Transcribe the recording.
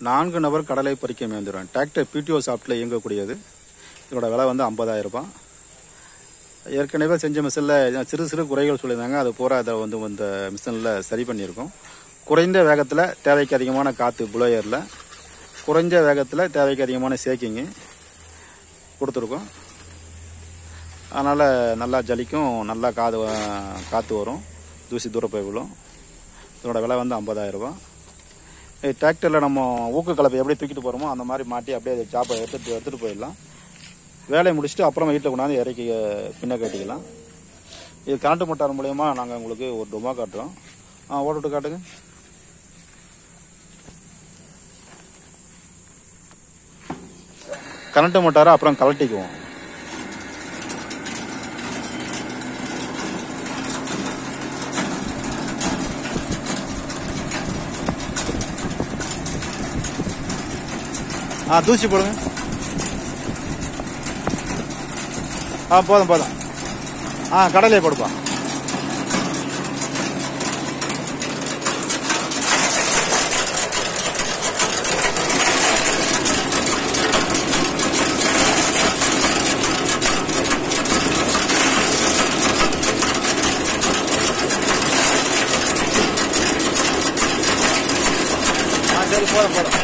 நான்கு நபர் கடலை பறிக்க மேந்துடும் டிராக்டர் பிடிஓ சாஃப்ட்டில் இயங்கக்கூடியது இதோட விலை வந்து 50000 ரூபாய் ஏற்கனவே செஞ்ச மிஷினில் சிறு சிறு குறைகள் சொல்லியிருந்தாங்க அது பூரா அதை வந்து இந்த மிஷினில் சரி பண்ணியிருக்கோம் குறைந்த வேகத்தில் தேவைக்கு அதிகமான காற்று புலோயரில் குறைஞ்ச வேகத்தில் தேவைக்கு அதிகமான சேக்கிங்கு கொடுத்துருக்கோம் அதனால் நல்லா ஜலிக்கும் நல்லா காது வ- காற்று வரும் தூசி தூர போய் விழும் இதோட விலை வந்து 50000 ரூபாய் டிராக்டரில் நம்ம ஊக்கு கலப்பை எப்படி தூக்கிட்டு போகிறோமோ அந்த மாதிரி மாட்டி அப்படியே சாப்பை எடுத்துட்டு எடுத்துகிட்டு போயிடலாம் வேலையை முடிச்சுட்டு அப்புறம் வீட்டில் கொண்டாந்து இறக்கி அஹ், பின்ன கட்டிக்கலாம் இது கரண்ட் மோட்டார் மூலயமா நாங்கள் உங்களுக்கு ஒரு டொமா காட்டுறோம் ஆ ஓட்டுட்டு காட்டுங்க கரண்ட் மோட்டாரை அப்புறம் கலட்டிக்குவோம் ஆ தூசி போடுங்க ஆ போதும் போதும் ஆ கடலையே போடுப்பா ஆ சரி போதும் போதும்